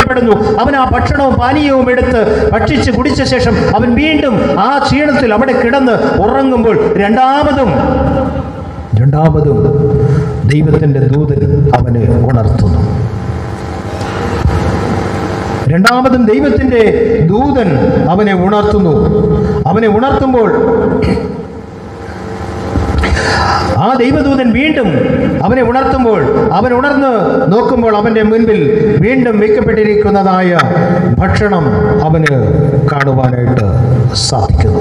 അനുഭവപ്പെടുന്നു അവൻ ആ ഭക്ഷണവും പാനീയവും എടുത്ത് ഭക്ഷിച്ച് കുടിച്ച ശേഷം അവൻ വീണ്ടും ആ ക്ഷീണത്തിൽ അവിടെ കിടന്ന് ഉറങ്ങുമ്പോൾ രണ്ടാമതും രണ്ടാമതും ദൈവത്തിന്റെ ദൂതൻ അവനെ ഉണർത്തുന്നു രണ്ടാമതും ദൈവത്തിന്റെ ദൂതൻ അവനെ ഉണർത്തുന്നു അവനെ ഉണർത്തുമ്പോൾ ആ ദൈവദൂതൻ വീണ്ടും അവനെ ഉണർത്തുമ്പോൾ അവൻ ഉണർന്ന് നോക്കുമ്പോൾ അവന്റെ മുൻപിൽ വീണ്ടും വെക്കപ്പെട്ടിരിക്കുന്നതായ ഭക്ഷണം അവന് കാണുവാനായിട്ട് സാധിക്കുന്നു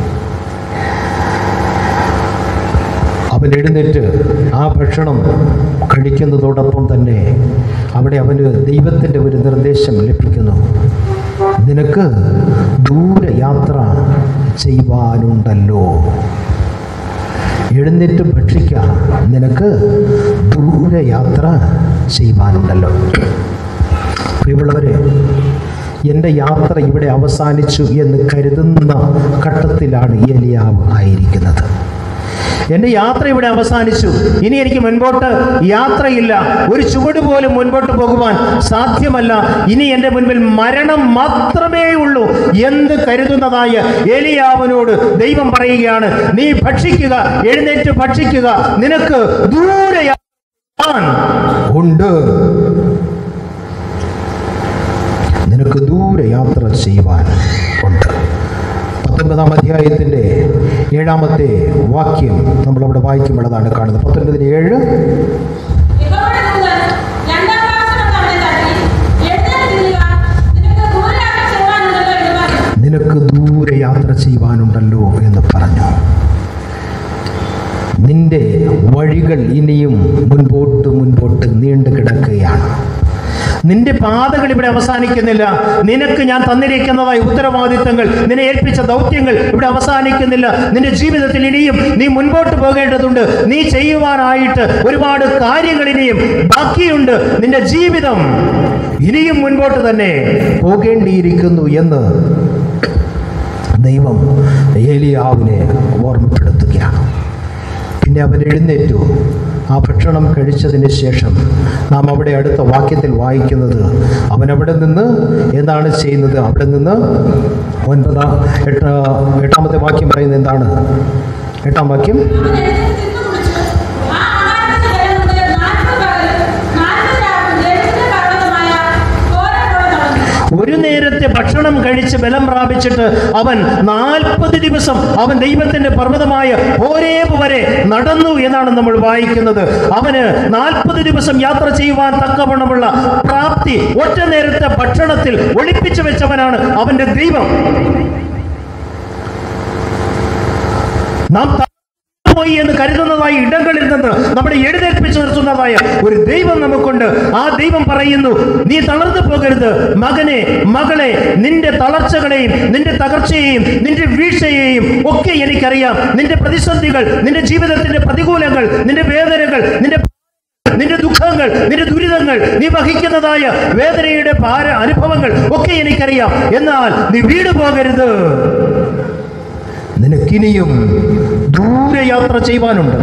അവൻ എഴുന്നേറ്റ് ആ ഭക്ഷണം കഴിക്കുന്നതോടൊപ്പം തന്നെ അവിടെ അവന് ദൈവത്തിൻ്റെ ഒരു നിർദ്ദേശം ലഭിക്കുന്നു നിനക്ക് ദൂരയാത്ര ചെയ്യുവാനുണ്ടല്ലോ എഴുന്നേറ്റ് ഭക്ഷിക്കാം നിനക്ക് ദൂരയാത്ര ചെയ്യുവാനുണ്ടല്ലോ പ്രിയമുള്ളവരെ എൻ്റെ യാത്ര ഇവിടെ അവസാനിച്ചു എന്ന് കരുതുന്ന ഘട്ടത്തിലാണ് ഏലിയാവ് ആയിരിക്കുന്നത് എൻ്റെ യാത്ര ഇവിടെ അവസാനിച്ചു ഇനി എനിക്ക് മുൻപോട്ട് യാത്രയില്ല ഒരു ചുവട് പോലും മുൻപോട്ട് പോകുവാൻ സാധ്യമല്ല ഇനി എൻ്റെ മുൻപിൽ മരണം മാത്രമേ ഉള്ളൂ എന്ത് കരുതുന്നതായ ഏലിയാവിനോട് ദൈവം പറയുകയാണ് നീ ഭക്ഷിക്കുക എഴുന്നേറ്റ് ഭക്ഷിക്കുക നിനക്ക് ദൂരെ യാത്രയാൻ ഉണ്ട് നിനക്ക് ദൂരെ യാത്ര ചെയ്യുവാൻ ഉണ്ട് പത്തൊൻപതാം അധ്യായത്തിൻ്റെ ഏഴാമത്തെ വാക്യം നമ്മളവിടെ വായിക്കുമ്പോഴതാണ് കാണുന്നത് പത്തൊൻപതിന് ഏഴ് യഹോവയുടെ ദൂതൻ രണ്ടാം പ്രാവശ്യം അവനെ തട്ടി, എഴുന്നേറ്റ് തിരിക, നിനക്ക് ദൂരെ യാത്ര ചെയ്യുവാനുണ്ടല്ലോ നിനക്ക് ദൂരെ യാത്ര ചെയ്യുവാനുണ്ടല്ലോ എന്ന് പറഞ്ഞു. എന്ന് പറഞ്ഞു നിന്റെ വഴികൾ ഇനിയും മുൻപോട്ട് മുൻപോട്ട് നീണ്ടു കിടക്കുകയാണ് നിന്റെ പാതകൾ ഇവിടെ അവസാനിക്കുന്നില്ല നിനക്ക് ഞാൻ തന്നിരിക്കുന്നതായ ഉത്തരവാദിത്തങ്ങൾ നിന്നെ ഏൽപ്പിച്ച ദൗത്യങ്ങൾ ഇവിടെ അവസാനിക്കുന്നില്ല നിന്റെ ജീവിതത്തിൽ ഇനിയും നീ മുൻപോട്ട് പോകേണ്ടതുണ്ട് നീ ചെയ്യുവാനായിട്ട് ഒരുപാട് കാര്യങ്ങൾ ഇനിയും ബാക്കിയുണ്ട് നിന്റെ ജീവിതം ഇനിയും മുൻപോട്ട് തന്നെ പോകേണ്ടിയിരിക്കുന്നു എന്ന് ദൈവം ഏലിയാവിനെ ഓർമ്മപ്പെടുത്തുകയാണ് പിന്നെ അവൻ എഴുന്നേറ്റു ആ ഭക്ഷണം കഴിച്ചതിന് ശേഷം നാം അവിടെ അടുത്ത വാക്യത്തിൽ വായിക്കുന്നത് അവൻ അവിടെ നിന്ന് എന്താണ് ചെയ്യുന്നത് അവിടെ നിന്ന് ഒൻപതാം എട്ട എട്ടാമത്തെ വാക്യം പറയുന്നത് എന്താണ് എട്ടാം വാക്യം അവൻ എഴുന്നേറ്റ് തിന്നു കുടിച്ചു. ആ ആഹാരത്തിന്റെ ജലം മുതൽ നാൽപ്പത് പകൽ, നാൽപ്പത് രാവും ജലത്തിന്റെ പർവ്വതമായ ഹോരേബോട് നടന്നു. ഒരു നേരത്തെ ഭക്ഷണം കഴിച്ച് ബലം പ്രാപിച്ചിട്ട് അവൻ നാൽപ്പത് ദിവസം അവൻ ദൈവത്തിന്റെ പർവ്വതമായ ഹോരേബ് വരെ നടന്നു എന്നാണ് നമ്മൾ വായിക്കുന്നത് അവന് നാൽപ്പത് ദിവസം യാത്ര ചെയ്യുവാൻ തക്കവണ്ണമുള്ള പ്രാപ്തി ഒറ്റ നേരത്തെ ഭക്ഷണത്തിൽ ഒളിപ്പിച്ചു വെച്ചവനാണ് അവന്റെ ദൈവം നാം പോയി എന്ന് കരുതുന്നതായ ഇടങ്ങളിൽ നിന്ന് നമ്മളെ എഴുന്നേൽപ്പിച്ചു നിർത്തുന്നതായ ഒരു ദൈവം നമുക്കുണ്ട് ആ ദൈവം പറയുന്നു നീ തളർന്നു പോകരുത് മകനെ മകളെ നിന്റെ തളർച്ചകളെയും നിന്റെ തകർച്ചയെയും നിന്റെ വീഴ്ചയെയും ഒക്കെ എനിക്കറിയാം നിന്റെ പ്രതിസന്ധികൾ നിന്റെ ജീവിതത്തിന്റെ പ്രതികൂലങ്ങൾ നിന്റെ വേദനകൾ നിന്റെ നിന്റെ ദുഃഖങ്ങൾ നിന്റെ ദുരിതങ്ങൾ നീ വഹിക്കുന്നതായ വേദനയുടെ ഭാര അനുഭവങ്ങൾ ഒക്കെ എനിക്കറിയാം എന്നാൽ നീ വീട് പോകരുത് നിനക്കിനിയും ദൂരെ യാത്ര ചെയ്യുവാനുണ്ട്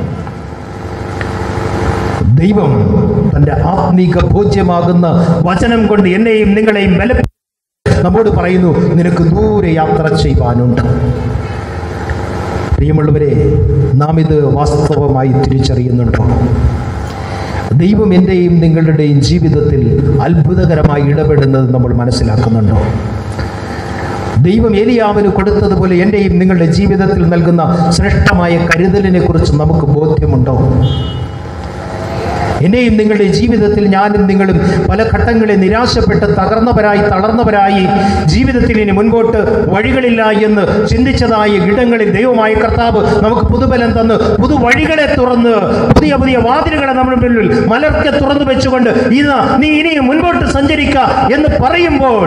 ദൈവം തന്റെ ആത്മീക ഭോജ്യമാകുന്ന വചനം കൊണ്ട് എന്നെയും നിങ്ങളെയും ബല നമ്മോട് പറയുന്നു നിനക്ക് ദൂരെ യാത്ര ചെയ്യുവാനുണ്ട് പ്രിയമുള്ളവരെ നാം ഇത് വാസ്തവമായി തിരിച്ചറിയുന്നുണ്ടോ ദൈവം എൻ്റെയും നിങ്ങളുടെയും ജീവിതത്തിൽ അത്ഭുതകരമായി ഇടപെടുന്നത് നമ്മൾ മനസ്സിലാക്കുന്നുണ്ടോ ദൈവം ഏലിയാവിന് കൊടുത്തതുപോലെ എൻ്റെയും നിങ്ങളുടെ ജീവിതത്തിൽ നൽകുന്ന ശ്രേഷ്ഠമായ കരുതലിനെ കുറിച്ച് നമുക്ക് ബോധ്യമുണ്ടോ എന്നെയും നിങ്ങളുടെ ജീവിതത്തിൽ ഞാനും നിങ്ങളും പല ഘട്ടങ്ങളെ നിരാശപ്പെട്ട് തകർന്നവരായി തളർന്നവരായി ജീവിതത്തിൽ ഇനി മുൻപോട്ട് വഴികളില്ല എന്ന് ചിന്തിച്ചതായ ഇടങ്ങളിൽ ദൈവമായ കർത്താവ് നമുക്ക് പുതുബലം തന്ന് പുതുവഴികളെ തുറന്ന് പുതിയ പുതിയ വാതിലുകളെ നമ്മുടെ മുന്നിൽ മലർക്കെ തുറന്നു വെച്ചുകൊണ്ട് ഇതാ നീ ഇനിയും മുൻപോട്ട് സഞ്ചരിക്ക എന്ന് പറയുമ്പോൾ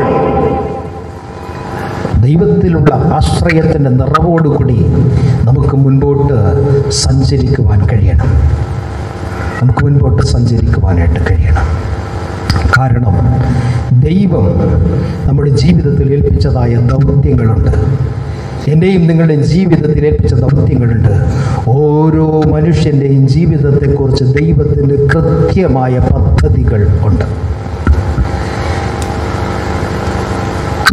ദൈവത്തിലുള്ള ആശ്രയത്തിൻ്റെ നിറവോടുകൂടി നമുക്ക് മുൻപോട്ട് സഞ്ചരിക്കുവാൻ കഴിയണം നമുക്ക് മുൻപോട്ട് സഞ്ചരിക്കുവാനായിട്ട് കഴിയണം കാരണം ദൈവം നമ്മുടെ ജീവിതത്തിൽ ഏൽപ്പിച്ചതായ ദൗത്യങ്ങളുണ്ട് എൻ്റെയും നിങ്ങളുടെയും ജീവിതത്തിൽ ഏൽപ്പിച്ച ദൗത്യങ്ങളുണ്ട് ഓരോ മനുഷ്യൻ്റെയും ജീവിതത്തെക്കുറിച്ച് ദൈവത്തിൻ്റെ കൃത്യമായ പദ്ധതികൾ ഉണ്ട്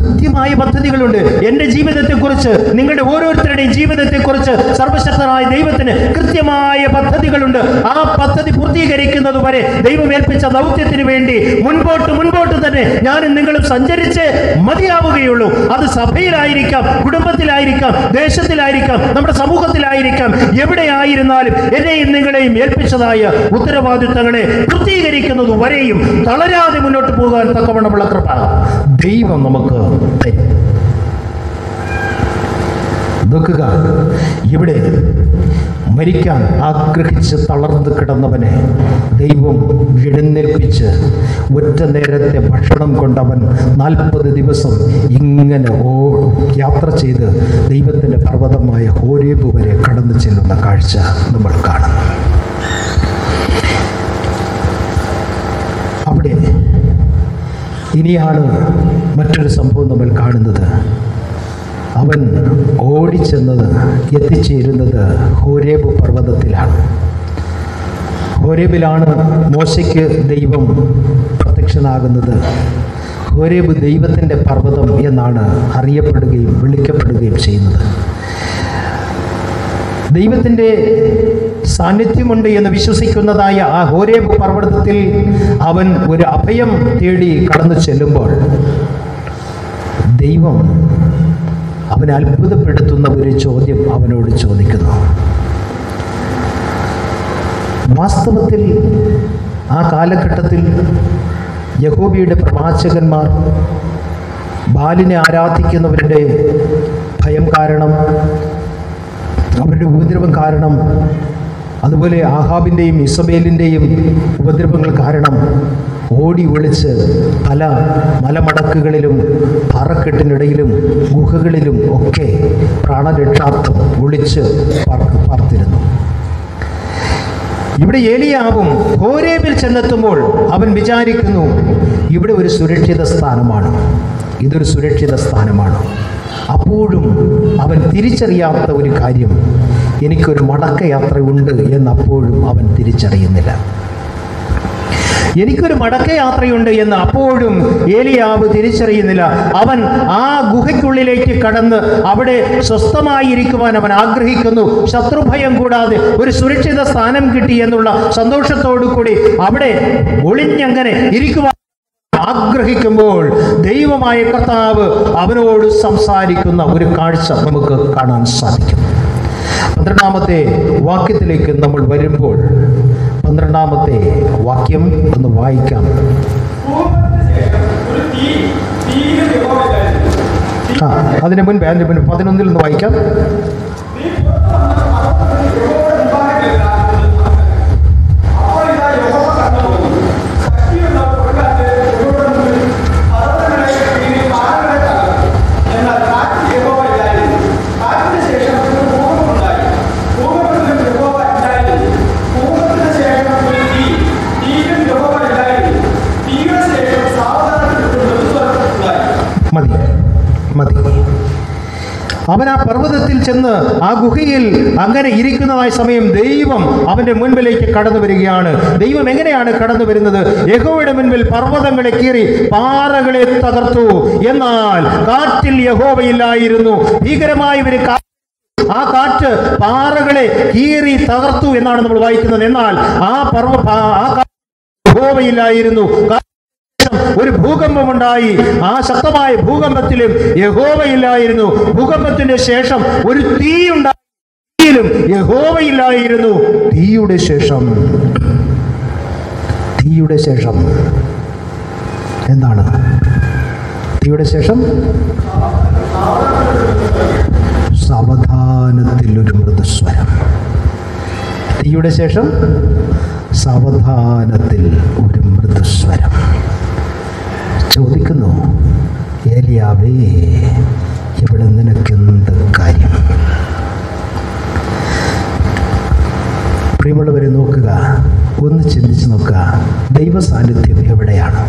കൃത്യമായ പദ്ധതികളുണ്ട് എൻ്റെ ജീവിതത്തെക്കുറിച്ച് നിങ്ങളുടെ ഓരോരുത്തരുടെയും ജീവിതത്തെക്കുറിച്ച് സർവശക്തനായ ദൈവത്തിന് കൃത്യമായ പദ്ധതികളുണ്ട് ആ പദ്ധതി പൂർത്തീകരിക്കുന്നത് വരെ ദൈവം ഏൽപ്പിച്ച ദൗത്യത്തിന് വേണ്ടി മുൻപോട്ട് മുൻപോട്ട് തന്നെ ഞാനും നിങ്ങളും സഞ്ചരിച്ച് മതിയാവുകയുള്ളൂ അത് സഭയിലായിരിക്കാം കുടുംബത്തിലായിരിക്കാം ദേശത്തിലായിരിക്കാം നമ്മുടെ സമൂഹത്തിലായിരിക്കാം എവിടെയായിരുന്നാലും എന്നെയും നിങ്ങളെയും ഏൽപ്പിച്ചതായ ഉത്തരവാദിത്തങ്ങളെ പൂർത്തീകരിക്കുന്നത് വരെയും തളരാതെ മുന്നോട്ട് പോകാൻ തക്കവണ്ണമുള്ള കൃപ ദൈവം നമുക്ക് തരും നോക്കുക ഇവിടെ മരിക്കാൻ ആഗ്രഹിച്ച് തളർന്നു കിടന്നവനെ ദൈവം എഴുന്നേൽപ്പിച്ച് ഒറ്റ നേരത്തെ ഭക്ഷണം കൊണ്ടവൻ നാൽപ്പത് ദിവസം ഇങ്ങനെ ഓ യാത്ര ചെയ്ത് ദൈവത്തിൻ്റെ പർവ്വതമായ ഹോരേബ് വരെ കടന്നു ചെല്ലുന്ന കാഴ്ച നമ്മൾ കാണുന്നു അവിടെ ഇനിയാണ് മറ്റൊരു സംഭവം നമ്മൾ കാണുന്നത് അവൻ ഓടിച്ചെന്നത് എത്തിച്ചേരുന്നത് ഹോരേബ് പർവ്വതത്തിലാണ് ഹോരേബിലാണ് മോശയ്ക്ക് ദൈവം പ്രത്യക്ഷനാകുന്നത് ഹോരേബ് ദൈവത്തിൻ്റെ പർവ്വതം എന്നാണ് അറിയപ്പെടുകയും വിളിക്കപ്പെടുകയും ചെയ്യുന്നത് ദൈവത്തിൻ്റെ സാന്നിധ്യമുണ്ട് എന്ന് വിശ്വസിക്കുന്നതായ ആ ഹോരേബ് പർവ്വതത്തിൽ അവൻ ഒരു അഭയം തേടി കടന്നു ചെല്ലുമ്പോൾ ദൈവം അവനെ അത്ഭുതപ്പെടുത്തുന്ന ഒരു ചോദ്യം അവനോട് ചോദിക്കുന്നു വാസ്തവത്തിൽ ആ കാലഘട്ടത്തിൽ യഹോബിയുടെ പ്രവാചകന്മാർ ബാലിനെ ആരാധിക്കുന്നവരുടെ ഭയം കാരണം അവരുടെ ഉപദ്രവം കാരണം അതുപോലെ ആഹാബിൻ്റെയും ഇസബേലിൻ്റെയും ഉപദ്രവങ്ങൾ കാരണം ഓടി ഒളിച്ച് പല മലമടക്കുകളിലും പാറക്കെട്ടിനിടയിലും ഗുഹകളിലും ഒക്കെ പ്രാണരക്ഷാർത്ഥം ഒളിച്ച് പാർക്ക് പാർത്തിരുന്നു ഇവിടെ ഏലിയാവും ഹോരേബിൽ ചെന്നെത്തുമ്പോൾ അവൻ വിചാരിക്കുന്നു ഇവിടെ ഒരു സുരക്ഷിത സ്ഥാനമാണ് ഇതൊരു സുരക്ഷിത സ്ഥാനമാണ് അപ്പോഴും അവൻ തിരിച്ചറിയാത്ത ഒരു കാര്യം എനിക്കൊരു മടക്കയാത്രയുണ്ട് എന്നപ്പോഴും അവൻ തിരിച്ചറിയുന്നില്ല എനിക്കൊരു മടക്കയാത്രയുണ്ട് എന്ന് അപ്പോഴും ഏലിയാവ് തിരിച്ചറിയുന്നില്ല അവൻ ആ ഗുഹയ്ക്കുള്ളിലേക്ക് കടന്ന് അവിടെ സ്വസ്ഥമായിരിക്കുവാൻ അവൻ ആഗ്രഹിക്കുന്നു ശത്രുഭയം കൂടാതെ ഒരു സുരക്ഷിത സ്ഥാനം കിട്ടി എന്നുള്ള സന്തോഷത്തോടു കൂടി അവിടെ ഒളിഞ്ഞങ്ങനെ ഇരിക്കുവാൻ ആഗ്രഹിക്കുമ്പോൾ ദൈവമായ കർത്താവ് അവനോട് സംസാരിക്കുന്ന ഒരു കാഴ്ച നമുക്ക് കാണാൻ സാധിക്കും പന്ത്രണ്ടാമത്തെ വാക്യത്തിലേക്ക് നമ്മൾ വരുമ്പോൾ പന്ത്രണ്ടാമത്തെ വാക്യം ഒന്ന് വായിക്കാം ഒരു തീ തീയിലെ യഹോവയായിരുന്നു. ആ അതിന് മുൻപ് അതിന് മുൻപ് പതിനൊന്നിൽ നിന്ന് വായിക്കാം തീ പുറത്തു വന്ന് പർവ്വതത്തിൽ യഹോവയുടെ മുമ്പാകെ നിൽക്കുന്നു. അപ്പോൾ ഇതാ യഹോവ കടന്നുപോകുന്നു. ശക്തിയുള്ള കൊടുങ്കാറ്റ് യഹോവയുടെ മുമ്പിൽ പർവ്വതങ്ങളെ കീറി പാറകളെ തകർത്തു. എന്നാൽ കാറ്റിൽ യഹോവ ഇല്ലായിരുന്നു. കാറ്റിന് ശേഷം ഒരു ഭൂകമ്പമുണ്ടായി. ഭൂകമ്പത്തിലും യഹോവ ഇല്ലായിരുന്നു. ഭൂകമ്പത്തിന് ശേഷം ഒരു തീ. തീയിലും യഹോവ ഇല്ലായിരുന്നു. തീയുടെ ശേഷം സാവധാനത്തിൽ ഒരു മൃദുസ്വരം ഉണ്ടായി. മതി മതി അവൻ ആ പർവ്വതത്തിൽ ചെന്ന് ആ ഗുഹയിൽ അങ്ങനെ ഇരിക്കുന്നതായ സമയം ദൈവം അവന്റെ മുൻപിലേക്ക് കടന്നു വരികയാണ് ദൈവം എങ്ങനെയാണ് കടന്നു വരുന്നത് യഹോവയുടെ മുൻപിൽ പർവ്വതങ്ങളെ കീറി പാറകളെ തകർത്തു എന്നാൽ കാറ്റിൽ യഹോവയില്ലായിരുന്നു ഭീകരമായ ഒരു കാ ആ കാറ്റ് പാറകളെ കീറി തകർത്തു എന്നാണ് നമ്മൾ വായിക്കുന്നത് എന്നാൽ ആ പർവ്വ ആ- ആ കാ- യഹോവയില്ലായിരുന്നു കാ- ഒരു ഭൂകമ്പമുണ്ടായി ആ ശക്തമായ ഭൂകമ്പത്തിലും യഹോവയില്ലായിരുന്നു ഭൂകമ്പത്തിന്റെ ശേഷം ഒരു തീയുണ്ടായി തീയിലും യഹോവയില്ലായിരുന്നു തീയുടെ ശേഷം തീയുടെ ശേഷം എന്താണ് തീയുടെ ശേഷം സാവധാനത്തിൽ ഒരു മൃദുസ്വരം തീയുടെ ശേഷം സാവധാനത്തിൽ ഒരു മൃദുസ്വരം ചോദിക്കുന്നു ഏലിയാവേ ഇവിടെ നിനക്കെന്ത് കാര്യം പ്രിയമുള്ളവരെ നോക്കുക ഒന്ന് ചിന്തിച്ച് നോക്കുക ദൈവ സാന്നിധ്യം എവിടെയാണ്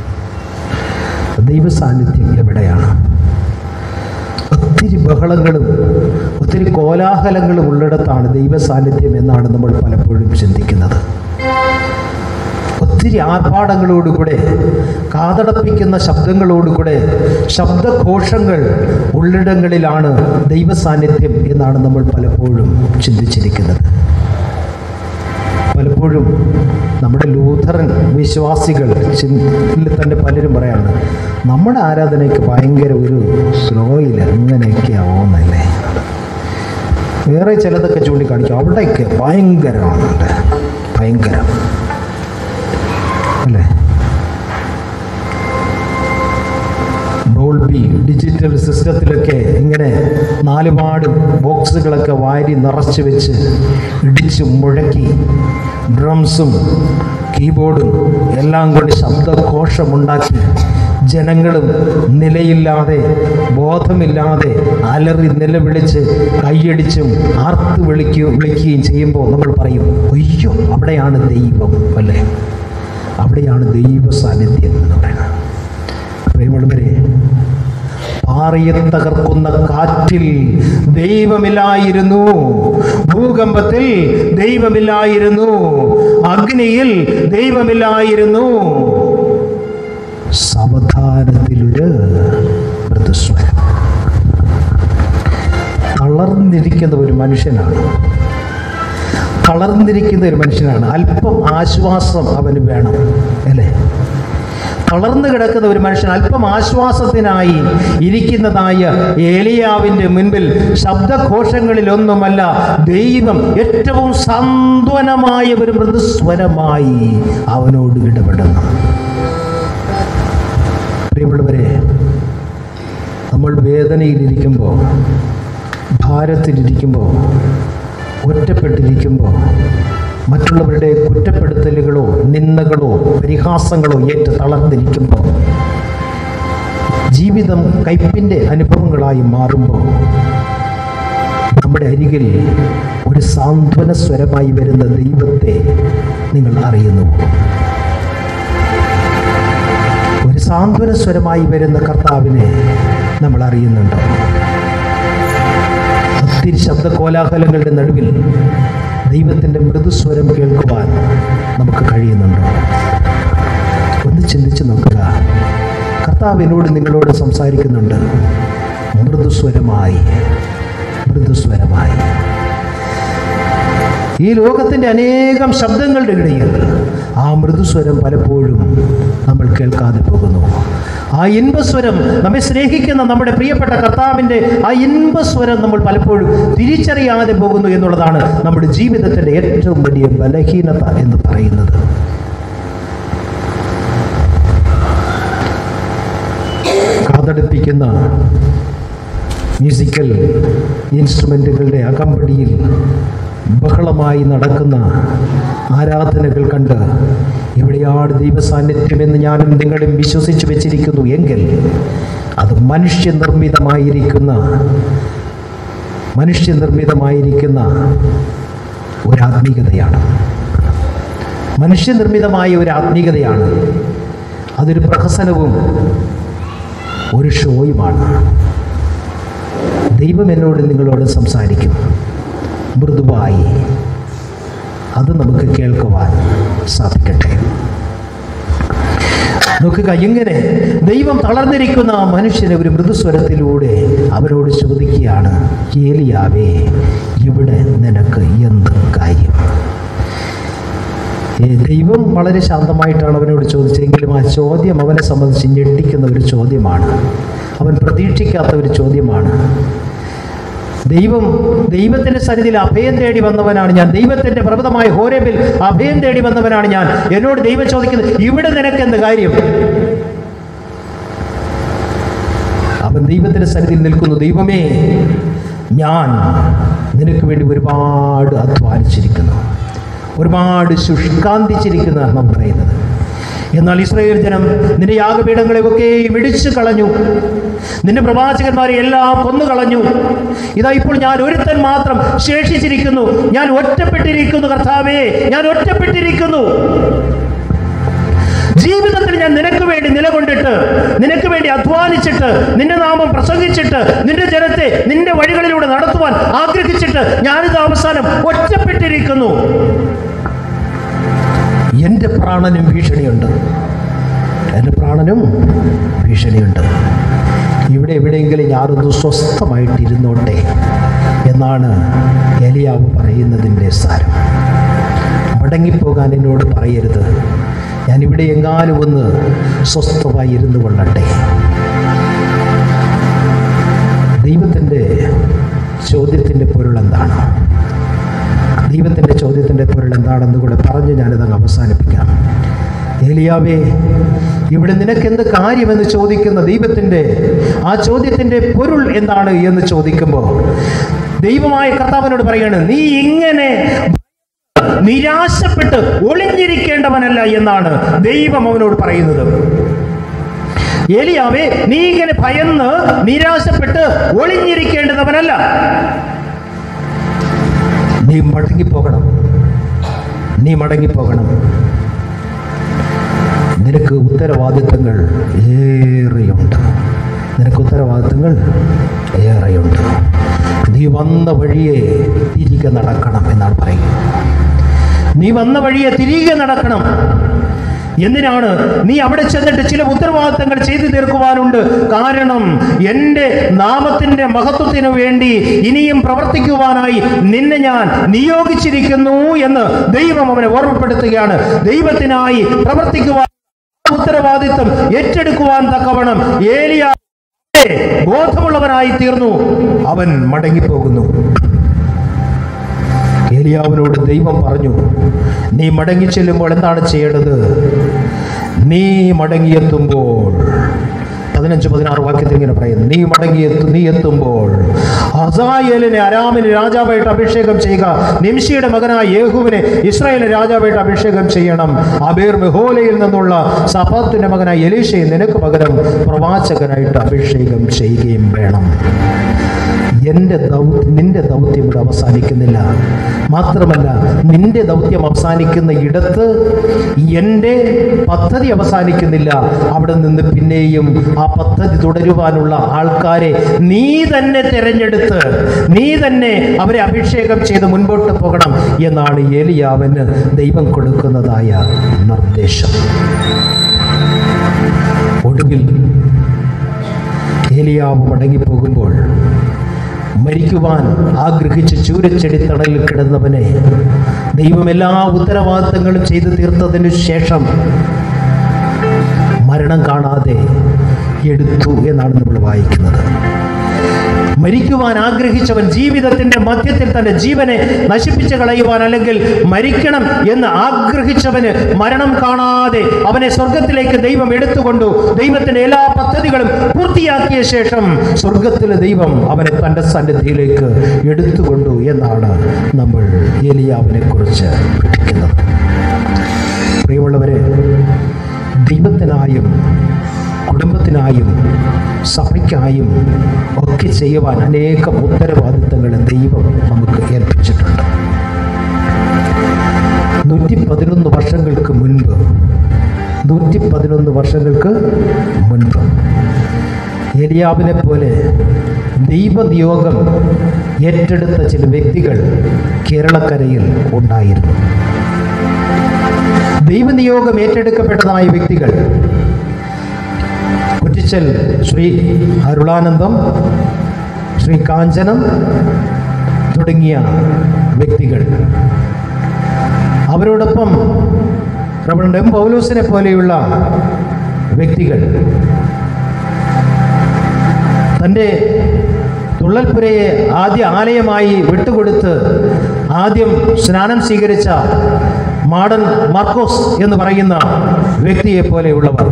ദൈവ സാന്നിധ്യം എവിടെയാണ് ഒത്തിരി ബഹളങ്ങളും ഒത്തിരി കോലാഹലങ്ങളും ഉള്ളിടത്താണ് ദൈവ സാന്നിധ്യം എന്നാണ് നമ്മൾ പലപ്പോഴും ചിന്തിക്കുന്നത് ഒത്തിരി ഒത്തിരി ആർഭാടങ്ങളോടുകൂടെ കാതടപ്പിക്കുന്ന ശബ്ദങ്ങളോടുകൂടെ ശബ്ദഘോഷങ്ങൾ ഉള്ളിടങ്ങളിലാണ് ദൈവ സാന്നിധ്യം എന്നാണ് നമ്മൾ പലപ്പോഴും ചിന്തിച്ചിരിക്കുന്നത് പലപ്പോഴും നമ്മുടെ ലൂഥറൻ വിശ്വാസികൾ ചിന്തയിൽ തന്നെ പലരും പറയാണ് നമ്മുടെ ആരാധനയ്ക്ക് ഭയങ്കര ഒരു സ്ലോയിൽ അങ്ങനെയൊക്കെ ആവുന്നല്ലേ വേറെ ചിലതൊക്കെ ചൂണ്ടിക്കാണിക്കും അവിടെയൊക്കെ ഭയങ്കരമാണുണ്ട് ഭയങ്കരം അല്ലേ ഡോൾബി ഡിജിറ്റൽ സിസ്റ്റത്തിലൊക്കെ ഇങ്ങനെ നാലുപാട് ബോക്സുകളൊക്കെ വാരി നിറച്ച് വെച്ച് ഇടിച്ച് മുഴക്കി ഡ്രംസും കീബോർഡും എല്ലാം കൊണ്ട് ശബ്ദഘോഷമുണ്ടാക്കി ജനങ്ങളും നിലയില്ലാതെ ബോധമില്ലാതെ അലറി നിലവിളിച്ച് കൈയടിച്ചും ആർത്ത് വിളിക്കുകയും വിളിക്കുകയും ചെയ്യുമ്പോൾ നമ്മൾ പറയും അയ്യോ അവിടെയാണ് ദൈവം അല്ലേ അവിടെയാണ് ദൈവ സാന്നിധ്യം എന്ന് പറയുന്നത് പ്രിയമുള്ളവരെ പാറയെ തകർക്കുന്ന കാറ്റിൽ ദൈവമില്ലായിരുന്നു ഭൂകമ്പത്തിൽ ദൈവമില്ലായിരുന്നു അഗ്നിയിൽ ദൈവമില്ലായിരുന്നു സാവധാനത്തിലൊരു മൃദുസ്വരം തളർന്നിരിക്കുന്ന ഒരു മനുഷ്യനാണ് തളർന്നിരിക്കുന്ന ഒരു മനുഷ്യനാണ് അല്പം ആശ്വാസം അവന് വേണം അല്ലേ തളർന്നു കിടക്കുന്ന ഒരു മനുഷ്യൻ അല്പം ആശ്വാസത്തിനായി ഇരിക്കുന്നതായ ഏലിയാവിൻ്റെ മുൻപിൽ ശബ്ദഘോഷങ്ങളിലൊന്നുമല്ല ദൈവം ഏറ്റവും സാന്ത്വനമായ ഒരു മൃദുസ്വരമായി അവനോട് ഇടപെടുന്നു പ്രിയമുള്ളവരെ നമ്മൾ വേദനയിലിരിക്കുമ്പോൾ ഭാരത്തിലിരിക്കുമ്പോൾ ഒറ്റപ്പെട്ടിരിക്കുമ്പോൾ മറ്റുള്ളവരുടെ കുറ്റപ്പെടുത്തലുകളോ നിന്ദകളോ പരിഹാസങ്ങളോ ഏറ്റ് തളർന്നിരിക്കുമ്പോൾ ജീവിതം കയ്പിൻ്റെ അനുഭവങ്ങളായി മാറുമ്പോൾ നമ്മുടെ അരികിൽ ഒരു സാന്ത്വന സ്വരമായി വരുന്ന ദൈവത്തെ നിങ്ങൾ അറിയുന്നു ഒരു സാന്ത്വന സ്വരമായി വരുന്ന കർത്താവിനെ നമ്മൾ അറിയുന്നുണ്ടോ ഒത്തിരി ശബ്ദ കോലാഹലങ്ങളുടെ നടുവിൽ ദൈവത്തിൻ്റെ മൃദുസ്വരം കേൾക്കുവാൻ നമുക്ക് കഴിയുന്നുണ്ടോ ഒന്ന് ചിന്തിച്ച് നോക്കുക കർത്താവ് എന്നോട് നിങ്ങളോട് സംസാരിക്കുന്നുണ്ട് മൃദുസ്വരമായി മൃദുസ്വരമായി ഈ ലോകത്തിൻ്റെ അനേകം ശബ്ദങ്ങളുടെ ഇടയിൽ ആ മൃദുസ്വരം പലപ്പോഴും നമ്മൾ കേൾക്കാതെ പോകുന്നു ആ ഇൻപസ്വരം നമ്മെ സ്നേഹിക്കുന്ന നമ്മുടെ പ്രിയപ്പെട്ട കർത്താവിൻ്റെ ആ ഇൻപസ്വരം നമ്മൾ പലപ്പോഴും തിരിച്ചറിയാതെ പോകുന്നു എന്നുള്ളതാണ് നമ്മുടെ ജീവിതത്തിൻ്റെ ഏറ്റവും വലിയ ബലഹീനത എന്ന് പറയുന്നത് കാതടുപ്പിക്കുന്ന മ്യൂസിക്കൽ ഇൻസ്ട്രുമെൻറ്റുകളുടെ അകമ്പടിയിൽ ബഹളമായി നടക്കുന്ന ആരാധനകൾ കണ്ട് ഇവിടെയാണ് ദൈവസാന്നിധ്യമെന്ന് ഞാനും നിങ്ങളും വിശ്വസിച്ചു വെച്ചിരിക്കുന്നു എങ്കിൽ അത് മനുഷ്യനിർമ്മിതമായിരിക്കുന്ന മനുഷ്യനിർമ്മിതമായിരിക്കുന്ന ഒരു ആത്മീകതയാണ് മനുഷ്യനിർമ്മിതമായ ഒരു ആത്മീകതയാണ് അതൊരു പ്രഹസനവും ഒരു ഷോയുമാണ് ദൈവം എന്നോട് നിങ്ങളോട് സംസാരിക്കും മൃദുവായി അത് നമുക്ക് കേൾക്കുവാൻ സാധിക്കട്ടെ നോക്കുക എങ്ങനെ ദൈവം തളർന്നിരിക്കുന്ന ആ മനുഷ്യനെ ഒരു മൃദുസ്വരത്തിലൂടെ അവരോട് ചോദിക്കുകയാണ് ഏലിയാവേ ഇവിടെ നിനക്ക് എന്ത് കാര്യം ഏ, ദൈവം വളരെ ശാന്തമായിട്ടാണ് അവനോട് ചോദിച്ചതെങ്കിലും ആ ചോദ്യം അവനെ സംബന്ധിച്ച് ഞെട്ടിക്കുന്ന ഒരു ചോദ്യമാണ് അവൻ പ്രതീക്ഷിക്കാത്ത ഒരു ചോദ്യമാണ് ദൈവം ദൈവത്തിന്റെ സന്നിധിയിൽ അഭയം തേടി വന്നവനാണ് ഞാൻ ദൈവത്തിന്റെ പർവ്വതമായ ഹോരേബിൽ അഭയം തേടി വന്നവനാണ് ഞാൻ എന്നോട് ദൈവം ചോദിക്കുന്നത് ഇവിടെ നിനക്ക് എന്ത് കാര്യം അവൻ ദൈവത്തിന്റെ സന്നിധിയിൽ നിൽക്കുന്നു ദൈവമേ ഞാൻ നിനക്ക് വേണ്ടി ഒരുപാട് അധ്വാനിച്ചിരിക്കുന്നു ഒരുപാട് ശുഷ്കാന്തിച്ചിരിക്കുന്നു നാം പറയുന്നത് എന്നാൽ ഇസ്രായേൽ ജനം നിന്റെ യാഗപീഠങ്ങളെ ഒക്കെ ഇടിച്ചു കളഞ്ഞു നിന്റെ പ്രവാചകന്മാരെ എല്ലാം കൊന്നു കളഞ്ഞു ഇതാ ഇപ്പോൾ ഞാൻ ഒരുത്തൻ മാത്രം ശേഷിച്ചിരിക്കുന്നു ഞാൻ ഒറ്റപ്പെട്ടിരിക്കുന്നു കർത്താവേ ഞാൻ ഒറ്റപ്പെട്ടിരിക്കുന്നു ജീവിതത്തിൽ ഞാൻ നിനക്ക് വേണ്ടി നിലകൊണ്ടിട്ട് നിനക്ക് വേണ്ടി അധ്വാനിച്ചിട്ട് നിന്റെ നാമം പ്രസംഗിച്ചിട്ട് നിന്റെ ജനത്തെ നിന്റെ വഴികളിലൂടെ നടത്തുവാൻ ആഗ്രഹിച്ചിട്ട് ഞാനിത് അവസാനം ഒറ്റപ്പെട്ടിരിക്കുന്നു എൻ്റെ പ്രാണനും ഭീഷണിയുണ്ട് എൻ്റെ പ്രാണനും ഭീഷണിയുണ്ട് ഇവിടെ എവിടെയെങ്കിലും ഞാനൊന്ന് സ്വസ്ഥമായിട്ടിരുന്നോട്ടെ എന്നാണ് എലിയാവ് പറയുന്നതിൻ്റെ സാരം മടങ്ങിപ്പോകാൻ എന്നോട് പറയരുത് ഞാനിവിടെ എങ്ങാനും ഒന്ന് സ്വസ്ഥമായി ഇരുന്നു കൊള്ളട്ടെ ദൈവത്തിൻ്റെ ചോദ്യത്തിൻ്റെ പൊരുൾ എന്താണ് ദൈവത്തിൻ്റെ ചോദ്യത്തിൻ്റെ പൊരുൾ എന്താണെന്ന് കൂടെ പറഞ്ഞ് ഞാനിതങ്ങ് അവസാനിപ്പിക്കാം ഏലിയാവേ ഇവിടെ നിനക്കെന്ത് കാര്യമെന്ന് ചോദിക്കുന്ന ദൈവത്തിൻ്റെ ആ ചോദ്യത്തിൻ്റെ പൊരുൾ എന്താണ് എന്ന് ചോദിക്കുമ്പോൾ ദൈവമായ കർത്താവിനോട് പറയാണ് നീ ഇങ്ങനെ നിരാശപ്പെട്ട് ഒളിഞ്ഞിരിക്കേണ്ടവനല്ല എന്നാണ് ദൈവം അവനോട് പറയുന്നത് ഏലിയാവേ നീ ഇങ്ങനെ ഭയന്ന് നിരാശപ്പെട്ട് ഒളിഞ്ഞിരിക്കേണ്ടതവനല്ല നീ മടങ്ങിപ്പോകണം നീ മടങ്ങിപ്പോകണം നിനക്ക് ഉത്തരവാദിത്തങ്ങൾ ഏറെയുണ്ട് നിനക്ക് ഉത്തരവാദിത്തങ്ങൾ ഏറെയുണ്ട് നീ വന്ന വഴിയെ തിരികെ നടക്കണം എന്നാണ് പറയുന്നത് നീ വന്ന വഴിയെ തിരികെ നടക്കണം എന്തിനാണ് നീ അവിടെ ചെന്നിട്ട് ചില ഉത്തരവാദിത്തങ്ങൾ ചെയ്തു തീർക്കുവാനുണ്ട് കാരണം എൻ്റെ നാമത്തിൻ്റെ മഹത്വത്തിനു വേണ്ടി ഇനിയും പ്രവർത്തിക്കുവാനായി നിന്നെ ഞാൻ നിയോഗിച്ചിരിക്കുന്നു എന്ന് ദൈവം അവനെ ഓർമ്മപ്പെടുത്തുകയാണ് ദൈവത്തിനായി പ്രവർത്തിക്കുവാൻ ഉത്തരവാദിത്വം ഏറ്റെടുക്കുവാൻ തക്കവണ്ണം ഏലിയ ബോധമുള്ളവനായി തീർന്നു അവൻ മടങ്ങിപ്പോകുന്നു ഏലിയാവിനോട് ദൈവം പറഞ്ഞു നീ മടങ്ങി ചെല്ലുമ്പോൾ എന്താണ് ചെയ്യേണ്ടത് നീ മടങ്ങിയെത്തുമ്പോൾ പതിനഞ്ച് പതിനാറ് വാക്യത്തിൽ ഇങ്ങനെ പറയുന്നു നീ മടങ്ങിയെത്തു നീ എത്തുമ്പോൾ ഹസായേലിനെ അരാമിന് രാജാവായിട്ട് അഭിഷേകം ചെയ്യുക നിംഷിയുടെ മകനായ യേഹുവിനെ ഇസ്രായേലിന് രാജാവായിട്ട് അഭിഷേകം ചെയ്യണം അബേർ മെഹോലയിൽ നിന്നുള്ള സഫാത്തിന്റെ മകനായ എലീഷയെ നിനക്ക് പകരം പ്രവാചകനായിട്ട് അഭിഷേകം ചെയ്യുകയും വേണം എൻ്റെ ദൗത്യം നിന്റെ ദൗത്യം ഇവിടെ അവസാനിക്കുന്നില്ല മാത്രമല്ല നിന്റെ ദൗത്യം അവസാനിക്കുന്ന ഇടത്ത് എൻ്റെ പദ്ധതി അവസാനിക്കുന്നില്ല അവിടെ നിന്ന് പിന്നെയും ആ പദ്ധതി തുടരുവാനുള്ള ആൾക്കാരെ നീ തന്നെ തിരഞ്ഞെടുത്ത് നീ തന്നെ അവരെ അഭിഷേകം ചെയ്ത് മുൻപോട്ട് പോകണം എന്നാണ് ഏലിയാവന് ദൈവം കൊടുക്കുന്നതായ നിർദ്ദേശം ഒടുവിൽ ഏലിയാവ് മടങ്ങിപ്പോകുമ്പോൾ മരിക്കുവാൻ ആഗ്രഹിച്ച് ചൂരച്ചെടി തണലിൽ കിടന്നവനെ ദൈവം എല്ലാ ഉത്തരവാദിത്തങ്ങളും ചെയ്തു തീർത്തതിനു ശേഷം മരണം കാണാതെ എടുത്തു എന്നാണ് നമ്മൾ വായിക്കുന്നത് മരിക്കുവാൻ ആഗ്രഹിച്ചവൻ ജീവിതത്തിന്റെ മധ്യത്തിൽ തന്റെ ജീവനെ നശിപ്പിച്ചു കളയുവാൻ അല്ലെങ്കിൽ മരിക്കണം എന്ന് ആഗ്രഹിച്ചവന് മരണം കാണാതെ അവനെ സ്വർഗത്തിലേക്ക് ദൈവം എടുത്തുകൊണ്ടു ദൈവത്തിന്റെ എല്ലാ പദ്ധതികളും പൂർത്തിയാക്കിയ ശേഷം സ്വർഗത്തിലെ ദൈവം അവനെ തന്റെ സന്നിധിയിലേക്ക് എടുത്തുകൊണ്ടു എന്നാണ് നമ്മൾ ഏലിയാവിനെ കുറിച്ച് പഠിക്കുന്നത് പ്രിയമുള്ളവരെ ദൈവത്തിനായും കുടുംബത്തിനായും സഭയ്ക്കായും ഒക്കെ ചെയ്യുവാൻ അനേകം ഉത്തരവാദിത്തങ്ങൾ ദൈവം നമുക്ക് ഏൽപ്പിച്ചിട്ടുണ്ട് നൂറ്റി പതിനൊന്ന് വർഷങ്ങൾക്ക് മുൻപ് നൂറ്റി പതിനൊന്ന് വർഷങ്ങൾക്ക് മുൻപ് ഏലിയാവിനെ പോലെ ദൈവനിയോഗം ഏറ്റെടുത്ത ചില വ്യക്തികൾ കേരളക്കരയിൽ ഉണ്ടായിരുന്നു ദൈവനിയോഗം ഏറ്റെടുക്കപ്പെട്ടതായ വ്യക്തികൾ കുറ്റിച്ചൽ ശ്രീ അരുളാനന്ദം ശ്രീ കാഞ്ചനം തുടങ്ങിയ വ്യക്തികൾ അവരോടൊപ്പം റവറൻഡ് എം പൗലൂസിനെ പോലെയുള്ള വ്യക്തികൾ തൻ്റെ തുള്ളൽപുരയെ ആദ്യ ആലയമായി വിട്ടുകൊടുത്ത് ആദ്യം സ്നാനം സ്വീകരിച്ച മാഡൻ മാർക്കോസ് എന്ന് പറയുന്ന വ്യക്തിയെ പോലെയുള്ളവർ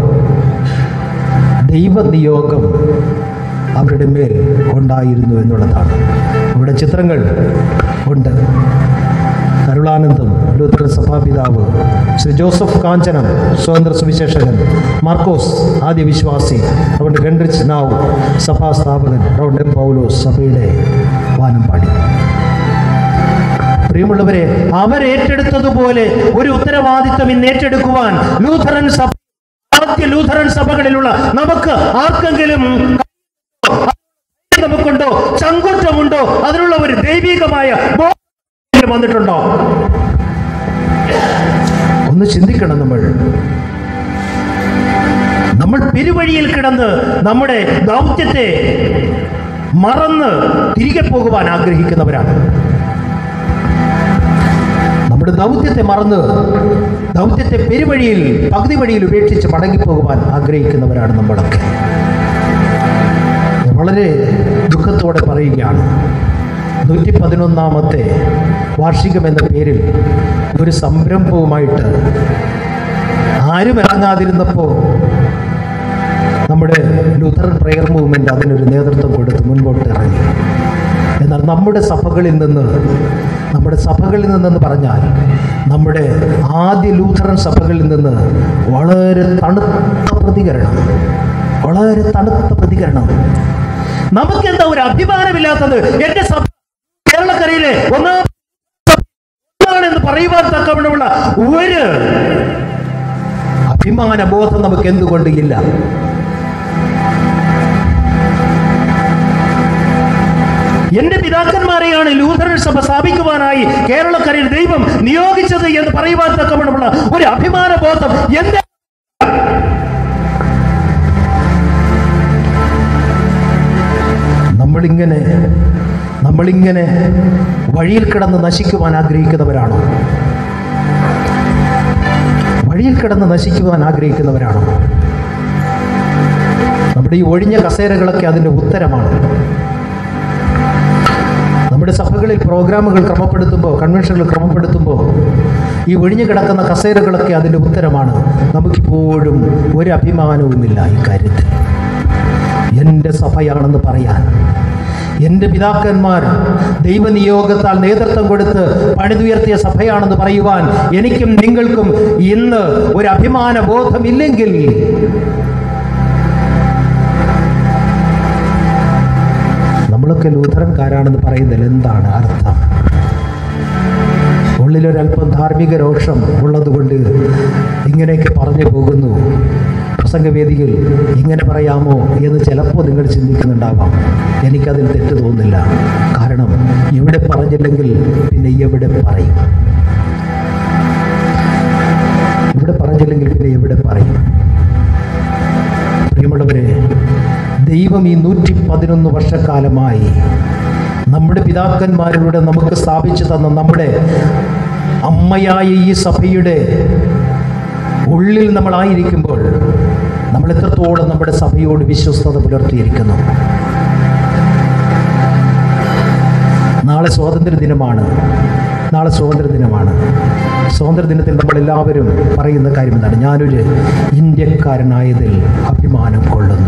ദൈവനിയോഗം അവരുടെ മേൽ ഉണ്ടായിരുന്നു എന്നുള്ളതാണ് ഇവിടെ ചിത്രങ്ങൾ ഉണ്ട് അരുളാനന്ദം ലൂത്രൻ സഭാപിതാവ് ശ്രീ ജോസഫ് കാഞ്ചനം സ്വതന്ത്ര സുവിശേഷകൻ മാർക്കോസ് ആദ്യ വിശ്വാസി റൗണ്ട് ഹെൻറിച്ച് നാവ് സഭാ സ്ഥാപകൻ റൗണ്ട് എം പൗലോസ് സഭയുടെ വാനമ്പാടി പ്രിയമുള്ളവരെ അവരേറ്റെടുത്തതുപോലെ ഒരു ഉത്തരവാദിത്വം ഇന്ന് ഏറ്റെടുക്കുവാൻ ലൂഥറൻ സഭ ആദ്യ ലൂഥറൻ സഭകളിലുള്ള നമുക്ക് ആർക്കെങ്കിലും നമുക്കുണ്ടോ ചങ്കൂറ്റമുണ്ടോ അതിനുള്ള ഒരു ദൈവികമായ ബോധം വന്നിട്ടുണ്ടോ ഒന്ന് ചിന്തിക്കണം നമ്മൾ നമ്മൾ പെരുവഴിയിൽ കിടന്ന് നമ്മുടെ ദൗത്യത്തെ മറന്ന് തിരികെ പോകുവാൻ ആഗ്രഹിക്കുന്നവരാണ് നമ്മുടെ ദൗത്യത്തെ മറന്ന് ദൗത്യത്തെ പെരുവഴിയിൽ പകുതി വഴിയിൽ ഉപേക്ഷിച്ച് മടങ്ങിപ്പോകുവാൻ ആഗ്രഹിക്കുന്നവരാണ് നമ്മളൊക്കെ ഞാൻ വളരെ ദുഃഖത്തോടെ പറയുകയാണ് നൂറ്റി പതിനൊന്നാമത്തെ വാർഷികം എന്ന പേരിൽ ഒരു സംരംഭവുമായിട്ട് ആരും ഇറങ്ങാതിരുന്നപ്പോൾ നമ്മുടെ ലൂഥറൻ പ്രെയർ മൂവ്മെൻ്റ് അതിനൊരു നേതൃത്വം കൊടുത്ത് മുൻപോട്ട് ഇറങ്ങി എന്നാൽ നമ്മുടെ സഭകളിൽ നിന്ന് നമ്മുടെ സഭകളിൽ നിന്നെന്ന് പറഞ്ഞാൽ നമ്മുടെ ആദ്യ ലൂഥറൻ സഭകളിൽ നിന്ന് വളരെ തണുത്ത പ്രതികരണം വളരെ തണുത്ത പ്രതികരണം നമുക്കെന്താ ഒരു അഭിമാനമില്ലാത്തത് എന്റെ സഭ കേരളക്കരയിലെ ഒന്നാം എന്ന് പറയുവാൻ തക്കവണ്ണമുള്ള ഒരു അഭിമാന ബോധം നമുക്ക് എന്തുകൊണ്ട് ഇല്ല എന്റെ പിതാക്കന്മാരെയാണ് ലൂഥറൻ സഭ സ്ഥാപിക്കുവാനായി കേരളക്കരയിൽ ദൈവം നിയോഗിച്ചത് എന്ന് പറയുവാൻ തക്കവണ്ണമുള്ള ഒരു അഭിമാന ബോധം എന്റെ നമ്മളിങ്ങനെ നമ്മളിങ്ങനെ വഴിയിൽ കിടന്ന് നശിക്കുവാൻ ആഗ്രഹിക്കുന്നവരാണോ വഴിയിൽ കിടന്ന് നശിക്കുവാൻ ആഗ്രഹിക്കുന്നവരാണോ നമ്മുടെ ഈ ഒഴിഞ്ഞ കസേരകളൊക്കെ അതിൻ്റെ ഉത്തരമാണ് നമ്മുടെ സഭകളിൽ പ്രോഗ്രാമുകൾ ക്രമപ്പെടുത്തുമ്പോൾ കൺവെൻഷനുകൾ ക്രമപ്പെടുത്തുമ്പോൾ ഈ ഒഴിഞ്ഞു കിടക്കുന്ന കസേരകളൊക്കെ അതിൻ്റെ ഉത്തരമാണ് നമുക്കിപ്പോഴും ഒരു അഭിമാനവുമില്ല ഈ കാര്യത്തിൽ എൻ്റെ സഭയാണെന്ന് പറയാൻ എൻ്റെ പിതാക്കന്മാർ ദൈവനിയോഗത്താൽ നേതൃത്വം കൊടുത്ത് പണിതുയർത്തിയ സഭയാണെന്ന് പറയുവാൻ എനിക്കും നിങ്ങൾക്കും ഇന്ന് ഒരു അഭിമാന ബോധമില്ലെങ്കിൽ നമ്മളൊക്കെ ലൂഥറൻകാരാണെന്ന് പറയുന്നതിൽ എന്താണ് അർത്ഥം ഉള്ളിലൊരല്പം ധാർമ്മിക രോഷം ഉള്ളതുകൊണ്ട് ഇങ്ങനെയൊക്കെ പറഞ്ഞു പോകുന്നു പ്രസംഗവേദികൾ ഇങ്ങനെ പറയാമോ എന്ന് ചിലപ്പോൾ നിങ്ങൾ ചിന്തിക്കുന്നുണ്ടാവാം എനിക്കതിൽ തെറ്റ് തോന്നുന്നില്ല കാരണം ഇവിടെ പറഞ്ഞില്ലെങ്കിൽ പിന്നെ എവിടെ പറയും ഇവിടെ പറഞ്ഞില്ലെങ്കിൽ പിന്നെ എവിടെ പറയും പ്രിയമുള്ളവരെ ദൈവം ഈ നൂറ്റി പതിനൊന്ന് വർഷക്കാലമായി നമ്മുടെ പിതാക്കന്മാരിലൂടെ നമുക്ക് സ്ഥാപിച്ചു തന്ന നമ്മുടെ അമ്മയായ ഈ സഭയുടെ ഉള്ളിൽ നമ്മളായിരിക്കുമ്പോൾ നമ്മൾ എത്രത്തോളം നമ്മുടെ സഭയോട് വിശ്വസ്തത പുലർത്തിയിരിക്കുന്നു നാളെ സ്വാതന്ത്ര്യ ദിനമാണ് നാളെ സ്വാതന്ത്ര്യ ദിനമാണ് സ്വാതന്ത്ര്യ ദിനത്തിൽ നമ്മളെല്ലാവരും പറയുന്ന കാര്യം എന്താണ് ഞാനൊരു ഇന്ത്യക്കാരനായതിൽ അഭിമാനം കൊള്ളുന്നു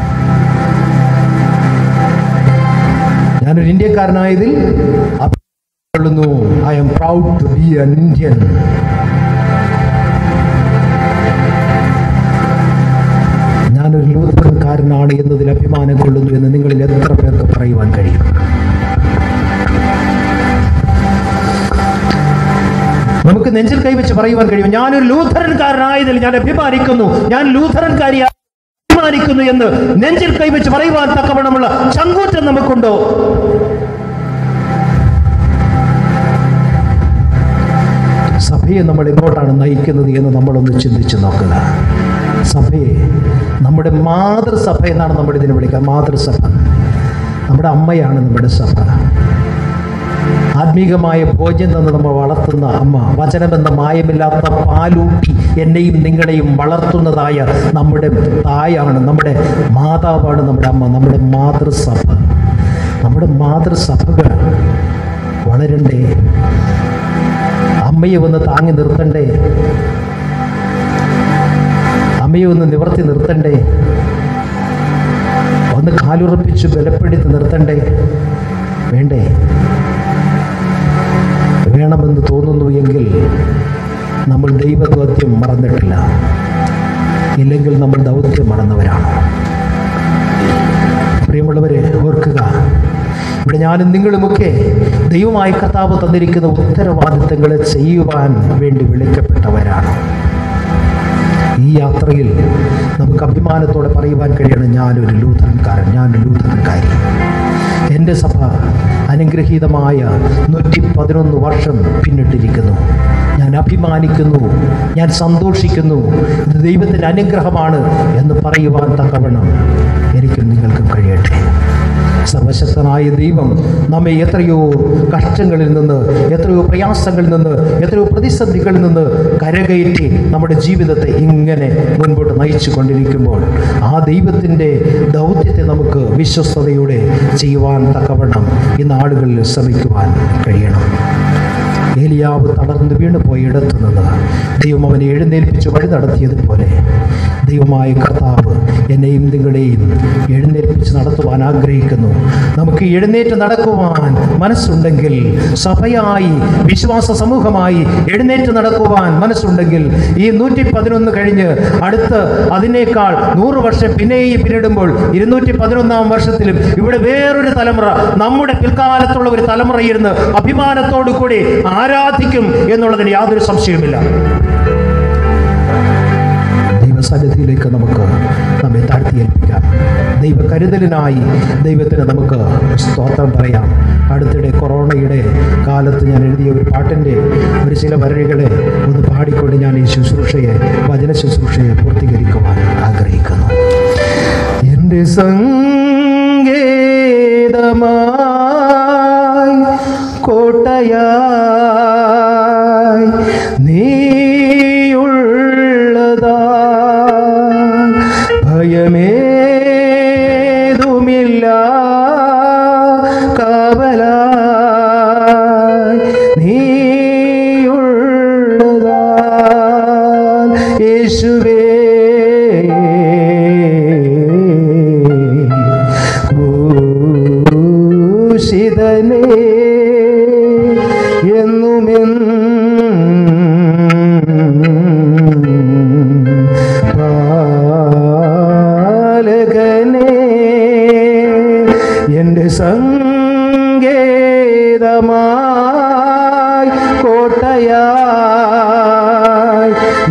ഞാനൊരു ഇന്ത്യക്കാരനായതിൽ അഭിമാനം കൊള്ളുന്നു I am proud to be an Indian ഞാനൊരു ലൂഥറൻകാരനാണ് എന്നതിൽ അഭിമാനം കൊള്ളുന്നു എന്ന് നിങ്ങളിൽ എത്ര പേർക്ക് പറയുവാൻ കഴിയും നമുക്ക് നെഞ്ചിൽ കൈവച്ച് പറയുവാൻ കഴിയും ഞാനൊരു ലൂഥറൻകാരനായതിൽ ഞാൻ അഭിമാനിക്കുന്നു ഞാൻ ലൂഥറൻകാരി അഭിമാനിക്കുന്നു എന്ന് നെഞ്ചിൽ കൈവച്ച് പറയുവാൻ തക്കവണ്ണമുള്ള ചങ്കൂറ്റം നമുക്കുണ്ടോ സഭയെ നമ്മൾ എങ്ങോട്ടാണ് നയിക്കുന്നത് എന്ന് നമ്മളൊന്ന് ചിന്തിച്ച് നോക്കുക സഭയെ നമ്മുടെ മാതൃസഭ എന്നാണ് നമ്മൾ ഇതിനെ വിളിക്കുക മാതൃസഭ നമ്മുടെ അമ്മയാണ് നമ്മുടെ സഭ ആത്മീകമായ ഭോജ്യം തന്ന് നമ്മൾ വളർത്തുന്ന അമ്മ വചനമെന്ന മായമില്ലാത്ത പാലൂട്ടി എന്നെയും നിങ്ങളെയും വളർത്തുന്നതായ നമ്മുടെ തായാണ് നമ്മുടെ മാതാവാണ് നമ്മുടെ അമ്മ നമ്മുടെ മാതൃസഭ നമ്മുടെ മാതൃസഭകൾ വളരണ്ടേ അമ്മയെ ഒന്ന് താങ്ങി നിർത്തണ്ടേ അമ്മയെ ഒന്ന് നിവർത്തി നിർത്തണ്ടേ ഒന്ന് കാലുറപ്പിച്ച് ബലപ്പെടുത്തി നിർത്തണ്ടേ വേണ്ടേ വേണമെന്ന് തോന്നുന്നു എങ്കിൽ നമ്മൾ ദൈവദൗത്യം മറന്നിട്ടില്ല ഇല്ലെങ്കിൽ നമ്മൾ ദൗത്യം മറന്നവരാണ് പ്രിയമുള്ളവരെ ഓർക്കുക ഇവിടെ ഞാനും നിങ്ങളുമൊക്കെ ദൈവമായ കർത്താവ് തന്നിരിക്കുന്ന ഉത്തരവാദിത്തങ്ങളെ ചെയ്യുവാൻ വേണ്ടി വിളിക്കപ്പെട്ടവരാണ് ഈ യാത്രയിൽ നമുക്ക് അഭിമാനത്തോടെ പറയുവാൻ കഴിയണം ഞാനൊരു ലൂഥറൻകാരൻ ഞാനൊരു ലൂഥറൻകാരി എൻ്റെ സഭ അനുഗ്രഹീതമായ നൂറ്റി പതിനൊന്ന് വർഷം പിന്നിട്ടിരിക്കുന്നു ഞാൻ ഞാൻ അഭിമാനിക്കുന്നു ഞാൻ സന്തോഷിക്കുന്നു ഇത് ദൈവത്തിൻ്റെ അനുഗ്രഹമാണ് എന്ന് പറയുവാൻ തക്കവണ്ണം എനിക്കും നിങ്ങൾക്കും കഴിയട്ടെ സർവശക്തനായ ദൈവം നമ്മെ എത്രയോ കഷ്ടങ്ങളിൽ നിന്ന് എത്രയോ പ്രയാസങ്ങളിൽ നിന്ന് എത്രയോ പ്രതിസന്ധികളിൽ നിന്ന് കരകയറ്റി നമ്മുടെ ജീവിതത്തെ ഇങ്ങനെ മുൻപോട്ട് നയിച്ചു കൊണ്ടിരിക്കുമ്പോൾ ആ ദൈവത്തിൻ്റെ ദൗത്യത്തെ നമുക്ക് വിശ്വസ്തയോടെ ചെയ്യുവാൻ തക്കവണ്ണം ഈ നാടുകളിൽ ശ്രമിക്കുവാൻ കഴിയണം ഏലിയാവ് തളർന്ന് വീണു പോയി ഇടത്തു നിന്ന് ദൈവം അവനെ എഴുന്നേൽപ്പിച്ച് വഴി നടത്തിയതുപോലെ ദൈവമായ കർത്താവ് എന്നെയും നിങ്ങളെയും എഴുന്നേൽപ്പിച്ച് നടത്തുവാൻ ആഗ്രഹിക്കുന്നു നമുക്ക് എഴുന്നേറ്റ് നടക്കുവാൻ മനസ്സുണ്ടെങ്കിൽ സഭയായി വിശ്വാസ സമൂഹമായി എഴുന്നേറ്റ് നടക്കുവാൻ മനസ്സുണ്ടെങ്കിൽ ഈ നൂറ്റി പതിനൊന്ന് കഴിഞ്ഞ് അടുത്ത് അതിനേക്കാൾ നൂറ് വർഷം പിന്നെയും പിന്നിടുമ്പോൾ ഇരുന്നൂറ്റി പതിനൊന്നാം വർഷത്തിലും ഇവിടെ വേറൊരു തലമുറ നമ്മുടെ പിൽക്കാലത്തുള്ള ഒരു തലമുറ ഇരുന്ന് അഭിമാനത്തോടു കൂടി ആരാധിക്കും എന്നുള്ളതിന് യാതൊരു സംശയവുമില്ല ദൈവസന്നിധിയിലേക്ക് നമുക്ക് നമ്മെ താഴ്ത്തിയേൽപ്പിക്കാം ദൈവ കരുതലിനായി ദൈവത്തിന് നമുക്ക് സ്തോത്രം പറയാം അടുത്തിടെ കൊറോണയുടെ കാലത്ത് ഞാൻ എഴുതിയ ഒരു പാട്ടിൻ്റെ ഒരു ചില വരഴികളെ ഒന്ന് പാടിക്കൊണ്ട് ഞാൻ ഈ ശുശ്രൂഷയെ വചന ശുശ്രൂഷയെ പൂർത്തീകരിക്കുവാൻ ആഗ്രഹിക്കുന്നു എൻ്റെ സങ്കേതമായി കോട്ടയായി നീയുള്ളതാ ഭയമേതുമില്ല കാവലായി നീയുള്ളതാ യേശുവേ ക്രൂശിതനേ എന്നുമെന്നും പാലകനേ എൻ്റെ സങ്കേതമായി കോട്ടയായി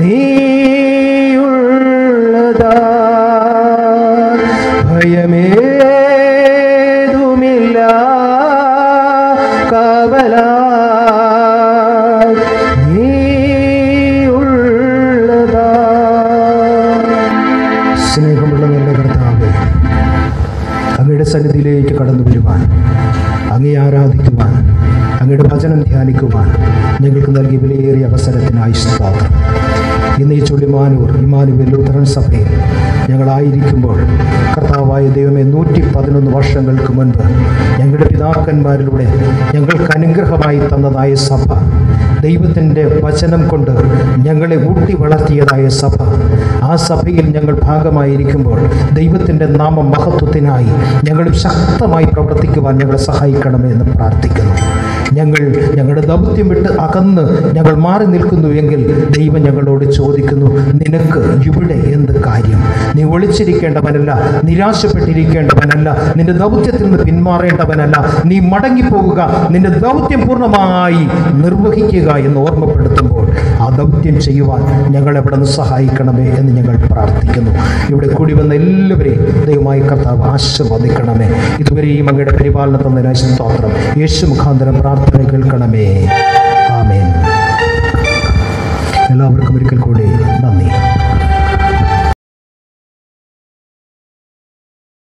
നീയുള്ളതാ ഭയമേതുമില്ല കാവലായി നീയുള്ളതാ സ്നേഹമുള്ള നല്ല കർത്താവേ അങ്ങയുടെ സന്നിധിയിലേക്ക് കടന്നു വരുവാൻ അങ്ങേ ആരാധിക്കുവാൻ അങ്ങയുടെ വചനം ധ്യാനിക്കുവാൻ ഞങ്ങൾക്ക് നൽകിയ വിലയേറിയ അവസരത്തിനായി സ്തോത്രം ഇന്ന് ഈ ചുള്ളിമാനൂർ ഇമാനുവൽ ലൂത്രൻ സഭയിൽ ഞങ്ങളായിരിക്കുമ്പോൾ കർത്താവായ ദൈവമേ നൂറ്റി പതിനൊന്ന് വർഷങ്ങൾക്ക് മുൻപ് ഞങ്ങളുടെ പിതാക്കന്മാരിലൂടെ ഞങ്ങൾക്ക് അനുഗ്രഹമായി തന്നതായ സഭ ദൈവത്തിൻ്റെ വചനം കൊണ്ട് ഞങ്ങളെ ഊട്ടി വളർത്തിയതായ സഭ ആ സഭയിൽ ഞങ്ങൾ ഭാഗമായിരിക്കുമ്പോൾ ദൈവത്തിൻ്റെ നാമ മഹത്വത്തിനായി ഞങ്ങൾ ശക്തമായി പ്രവർത്തിക്കുവാൻ ഞങ്ങളെ സഹായിക്കണമേ എന്ന് പ്രാർത്ഥിക്കുന്നു ഞങ്ങൾ ഞങ്ങളുടെ ദൗത്യം വിട്ട് അകന്ന് ഞങ്ങൾ മാറി നിൽക്കുന്നു എങ്കിൽ ദൈവം ഞങ്ങളോട് ചോദിക്കുന്നു നിനക്ക് ഇവിടെ എന്ത് കാര്യം നീ ഒളിച്ചിരിക്കേണ്ടവനല്ല നിരാശപ്പെട്ടിരിക്കേണ്ടവനല്ല നിന്റെ ദൗത്യത്തിൽ നിന്ന് പിന്മാറേണ്ടവനല്ല നീ മടങ്ങിപ്പോവുക നിന്റെ ദൗത്യം പൂർണ്ണമായി നിർവഹിക്കുക എന്ന് ഓർമ്മപ്പെടുത്തുമ്പോൾ ആ ദൗത്യം ചെയ്യുവാൻ ഞങ്ങൾ എവിടെ നിന്ന് സഹായിക്കണമേ എന്ന് ഞങ്ങൾ പ്രാർത്ഥിക്കുന്നു ഇവിടെ കൂടി വന്ന എല്ലാവരെയും ദൈവമായി കർത്താവ് ആശീർവദിക്കണമേ ഇതുവരെയും അങ്ങയുടെ പരിപാലന തന്നതിനായി സ്തോത്രം യേശു മുഖാന്തരം പ്രാർത്ഥന കേൾക്കണമേ ആമേൻ എല്ലാവർക്കും ഒരിക്കൽ കൂടി